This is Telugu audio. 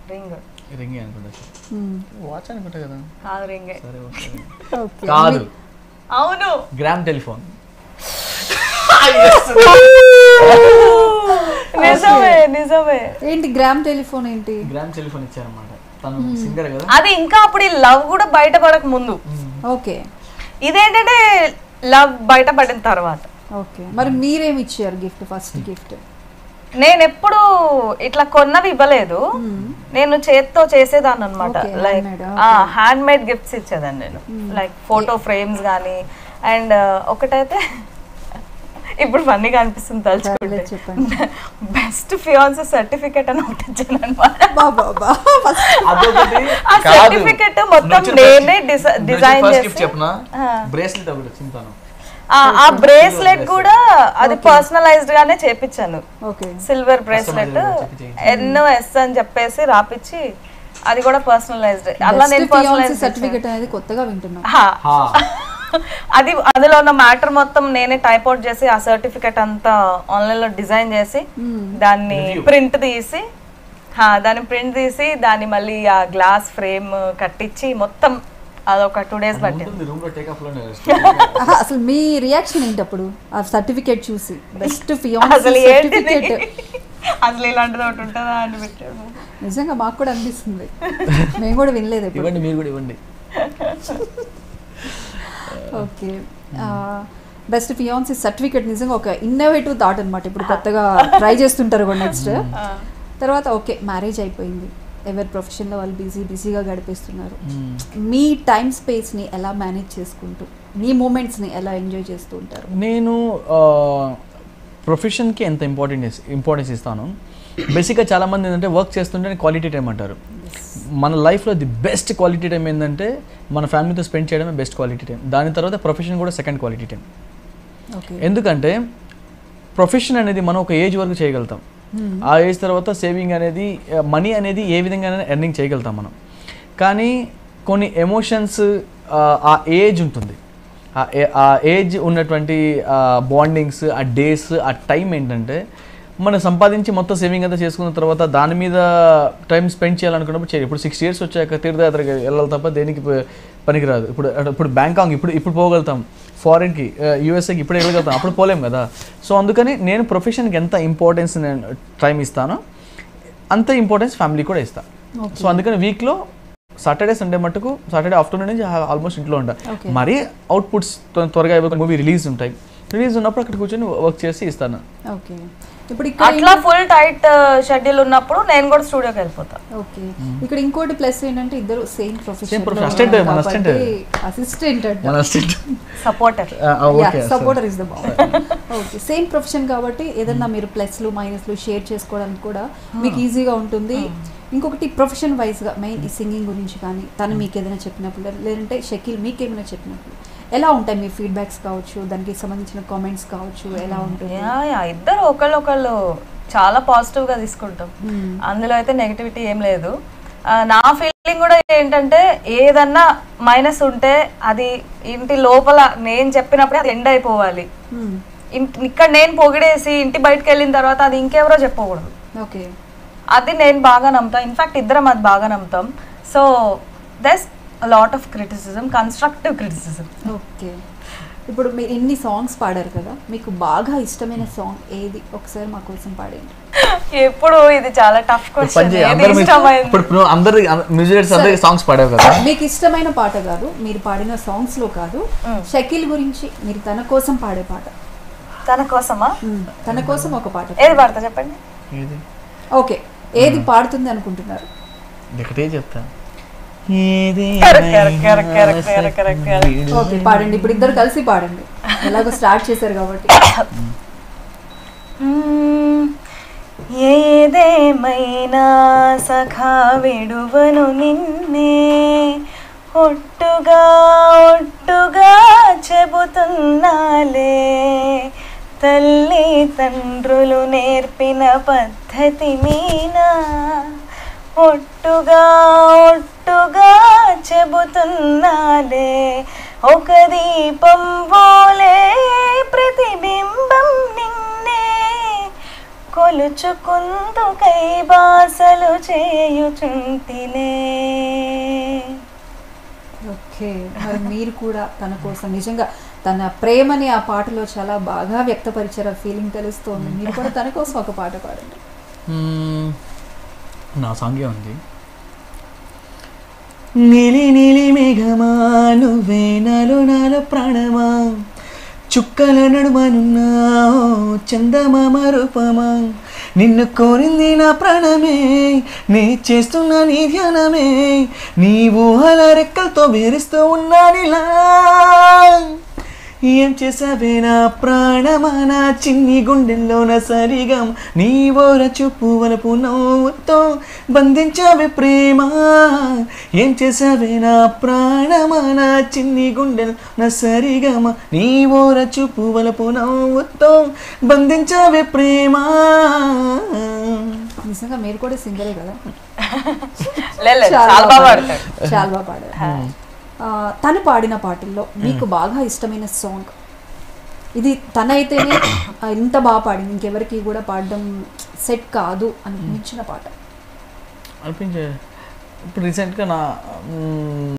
రింగ్ రింగ్ అనుకుంటా వాచ్ అనుకుంటా కదా కాదు రింగే సరే ఓకే ఓకే కాదు అవును గ్రామ్ టెలిఫోన్ నిజమే నిజమే ఏంటి గ్రామ్ టెలిఫోన్ ఏంటి గ్రామ్ టెలిఫోన్ ఇచ్చారన్నమాట తను సింగర్ కదా అది ఇంకా అప్పుడు ఈ లవ్ కూడా బయటపడక ముందు ఓకే ఇదేంటంటే లవ్ బయటపడిన తర్వాత ఓకే మరి మీరేమి ఇచ్చారు గిఫ్ట్ ఫస్ట్ గిఫ్ట్ నేను ఎప్పుడు ఇట్లా కొన్నవి ఇవ్వలేదు నేను చేత్తో చేసేదాన్ని అనమాట Okay, like handmade, handmade gifts ఇచ్చేదాన్ని నేను లైక్ ఫోటో ఫ్రేమ్స్ కానీ అండ్ ఒకటైతే ఇప్పుడు ఫన్నీగా అనిపిస్తుంది తలుచుకుంటే పర్లేదు, చెప్పండి. బెస్ట్ ఫియాన్స్ సర్టిఫికేట్ అని ఒకటి ఇచ్చాను అనమాట బాబా ఫస్ట్ అదొకటి ఆ కాదు. certificate మొత్తం నువ్వు నేనే first- desi- నువ్వు design first చేసి- gift చెప్పనా ఆ. బ్రేస్లెట్ ఒకటి వచ్చింది తను ఆ బ్రేస్లెట్ కూడా అది పర్సనలైజ్డ్ గానే చేపించాను ఓకే సిల్వర్ బ్రేస్లెట్ Customized చెప్పి చేయించాను. ఎన్నో ఎస్ అని చెప్పేసి రాపిచ్చి అది కూడా పర్సనలైజ్డ్ అలా నేను పర్సనలైజ్ సర్టిఫికేట్ అనేది కొత్తగా వింటున్నాం హా. అది అందులో ఉన్న మ్యాటర్ మొత్తం నేనే టైప్ అవుట్ చేసి ఆ సర్టిఫికేట్ అంతా ఆన్లైన్ లో డిజైన్ చేసి దాన్ని Review. ప్రింట్ తీసి హా, దాన్ని ప్రింట్ తీసి దాన్ని మళ్ళీ ఆ గ్లాస్ ఫ్రేమ్ కట్టించి మొత్తం అదొక టూ డేస్ పట్టింది ఉంటుంది రూమ్ లో టేక్ ఆఫ్ లోనే ఆహా, అసలు మీ రియాక్షన్ ఏంటి అప్పుడు ఆ సర్టిఫికేట్ చూసి బెస్ట్ అసలు ఏంటిది సర్టిఫికేట్ అసలు ఇలాంటిది ఒకటి ఉంటుందా అని పెట్టాడు నిజంగా మాకు కూడా అనిపిస్తుంది మేము కూడా వినలేదు ఎప్పుడు ఇవ్వండి మీరు కూడా ఇవ్వండి ఓకే బెస్ట్ ఫియాన్సీ సర్టిఫికేట్ నిజంగా ఒక ఇన్నోవేటివ్ థాట్ అనమాట ఇప్పుడు కొత్తగా ట్రై చేస్తుంటారు కూడా నెక్స్ట్ తర్వాత ఓకే మ్యారేజ్ అయిపోయింది ఎవరి ప్రొఫెషన్లో వాళ్ళు బిజీ బిజీగా గడిపేస్తున్నారు మీ టైం స్పేస్ని ఎలా మేనేజ్ చేసుకుంటూ మీ మూమెంట్స్ని ఎలా ఎంజాయ్ చేస్తూ ఉంటారు నేను ప్రొఫెషన్కి ఎంత ఇంపార్టెంట్ ఇంపార్టెన్స్ ఇస్తాను బేసిక్గా చాలామంది ఏంటంటే వర్క్ చేస్తుంటే క్వాలిటీ టైం అంటారు మన లైఫ్లో ది బెస్ట్ క్వాలిటీ టైం ఏంటంటే మన ఫ్యామిలీతో స్పెండ్ చేయడమే బెస్ట్ క్వాలిటీ టైం దాని తర్వాత ప్రొఫెషన్ కూడా సెకండ్ క్వాలిటీ టైం ఓకే ఎందుకంటే ప్రొఫెషన్ అనేది మనం ఒక ఏజ్ వరకు చేయగలుగుతాం ఆ ఏజ్ తర్వాత సేవింగ్ అనేది మనీ అనేది ఏ విధంగా ఎర్నింగ్ చేయగలుగుతాం మనం కానీ కొన్ని ఎమోషన్స్ ఆ ఏజ్ ఉంటుంది ఆ ఏ- ఆ ఏజ్ ఉన్నటువంటి బాండింగ్స్ ఆ డేస్ ఆ టైం ఏంటంటే మనం సంపాదించి మొత్తం సేవింగ్ అంతా చేసుకున్న తర్వాత దాని మీద టైం స్పెండ్ చేయాలనుకున్నప్పుడు చేయాలి ఇప్పుడు సిక్స్ ఇయర్స్ వచ్చాక తీర్థయాత్రకి వెళ్ళాలి తప్ప దేనికి ప- పనికిరాదు ఇప్పుడు ఇప్పుడు బ్యాంకాక్ ఇప్పుడు ఇప్పుడు పోగలుగుతాం ఫారిన్కి యూఎస్ఏకి ఇప్పుడే వెళ్ళగలుగుతాం అప్పుడు పోలేం కదా సో అందుకని నేను ప్రొఫెషన్కి ఎంత ఇంపార్టెన్స్ నేను టైం ఇస్తానో అంత ఇంపార్టెన్స్ ఫ్యామిలీ కూడా ఇస్తాను సో అందుకని వీక్లో సాటర్డే సండే మట్టుకు సాటర్డే ఆఫ్టర్నూన్ నుంచి ఆల్మోస్ట్ ఇంట్లో ఉంటా Okay. మరీ అవుట్పుట్స్ త్వరగా మూవీ రిలీజ్ ఉంటాయి రిలీజ్ ఉన్నప్పుడు అక్కడ కూర్చొని వర్క్ చేసి ఇస్తాను ఓకే ఇప్పుడు ఇక్కడ అట్లా ఫుల్ టైట్ షెడ్యూల్ ఉన్నప్పుడు నేను కూడా స్టూడియోకి వెళ్ళిపోతాను ఓకే ఇక్కడ ఇంకోటి ప్లస్ ఏంటంటే ఇద్దరు సేమ్ ప్రొఫెషన్ profession. Assistant, మన assistant. అసిస్టెంట్ మన assistant. Supporter ah, ah, okay, supporter is the okay same profession కాబట్టి ఏదన్నా మీరు ప్లస్లు మైనస్లు షేర్ చేసుకోవడానికి కూడా మీకు ఈజీగా ఉంటుంది ఇంకొకటి ప్రొఫెషన్ వైజ్గా మెయిన్ ఈ సింగింగ్ గురించి కానీ తను మీకు ఏదైనా చెప్పినప్పుడు లేదంటే షకీల్ మీకు ఏమైనా చెప్పినప్పుడు ఎలా ఉంటాయి మీ ఫీడ్బ్యాక్స్ కావచ్చు దానికి సంబంధించిన కామెంట్స్ కావచ్చు ఎలా ఉంటుంది యా యా ఇద్దరు ఒకళ్ళు ఒకళ్ళు చాలా పాజిటివ్ గా తీసుకుంటాం Hmm. అందులో అయితే నెగిటివిటీ ఏం లేదు ఆ, నా ఫీలింగ్ కూడా ఏంటంటే ఏదన్నా మైనస్ ఉంటే అది ఇంటి లోపల నేను చెప్పినప్పుడే అది ఎండ్ అయిపోవాలి Hmm. ఇంట్- ఇక్కడ నేను పొగిడేసి ఇంటి బయటకు వెళ్ళిన తర్వాత అది ఇంకెవరో చెప్పకూడదు ఓకే అది నేను బాగా నమ్ముతాను ఇన్ఫాక్ట్ ఇద్దరం అది బాగా నమ్ముతాం so thus lot of criticism constructive criticism okay ఇప్పుడు మీరు ఎన్ని సాంగ్స్ పాడారు కదా మీకు బాగా ఇష్టమైన సాంగ్ ఏది ఒకసారి మా కోసం పాడండి ఎప్పుడు ఇది చాలా టఫ్ పని క్వశ్చన్ చేయి, ఏది అందరు మీ- ఇష్టమైంది ఇప్పుడు నువ్వు అందరి మ్యూజిక్ అందరికి సాంగ్స్ పాడావు కదా మీకు ఇష్టమైన పాట కాదు మీరు పాడిన సాంగ్స్ లో కాదు షకీల్ గురించి మీరు తన కోసం పాడే పాట తన కోసమా మ్మ్. తన కోసం ఒక పాట ఏది పాడతా చెప్పండి ఏది ఓకే ఏది పాడుతుంది అనుకుంటున్నారు ఒకటే చెప్తా ఏది correct, correct, correct, correct, correct, correct, correct. Okay పాడండి ఇప్పుడు ఇద్దరు కలిసి పాడండి ఎలాగో స్టార్ట్ చేశారు కాబట్టి మ్మ్. ఏదేమైనా సఖా విడువను నిన్నే ఒట్టుగా ఒట్టుగా చెబుతున్నాలే తల్లి తండ్రులు నేర్పిన పద్ధతి మీనా ఒట్టుగా ఒట్టుగా చెబుతున్నాలే ఒక దీపం పోలే ప్రతిబింబం నిన్నే కొలుచుకుందుకై బాసలు చేయుచుంటినే ఓకే మరి మీరు కూడా తన కోసం నిజంగా తన ప్రేమని ఆ పాటలో చాలా బాగా వ్యక్తపరిచారు ఆ ఫీలింగ్ తెలుస్తోంది మీరు కూడా తన కోసం ఒక పాట పాడండి మ్మ్. నా సాంగే ఉంది నీలి నీలి మేఘమా నువ్వే నాలో నాలో ప్రాణమా చుక్కల నడుమనున్నా చందమామ రూపమా నిన్ను కోరింది నా ప్రాణమే నే చేస్తున్న నీ ధ్యానమే నీ ఊహల రెక్కలతో బేరిస్తూ ఉన్నానిలా ఏం చేసావే నా ప్రాణమా నా చిన్ని గుండెల్లోన సరిగా నీ ఓర చూపు వలపు నవ్వుతో బంధించావే ప్రేమ ఏం చేసావే నా ప్రాణమా నా చిన్ని గుండెల్లోన సరిగమ నీ ఓర చూపు వలపు నవ్వుతో బంధించావే ప్రేమ నిజంగా మీరు కూడా సింగరే కదా లేదు లేదు, చాలా బాగా పాడతాడు చాలా బాగా పాడారు ఆ, తను పాడిన పాటల్లో మీకు బాగా ఇష్టమైన సాంగ్ ఇది తన అయితేనే ఆ, ఇంత బాగా పాడింది ఇంకెవరికి కూడా పాడడం సెట్ కాదు అనిపించిన పాట అనిపించే ఇప్పుడు రీసెంట్గా నా మ్మ్,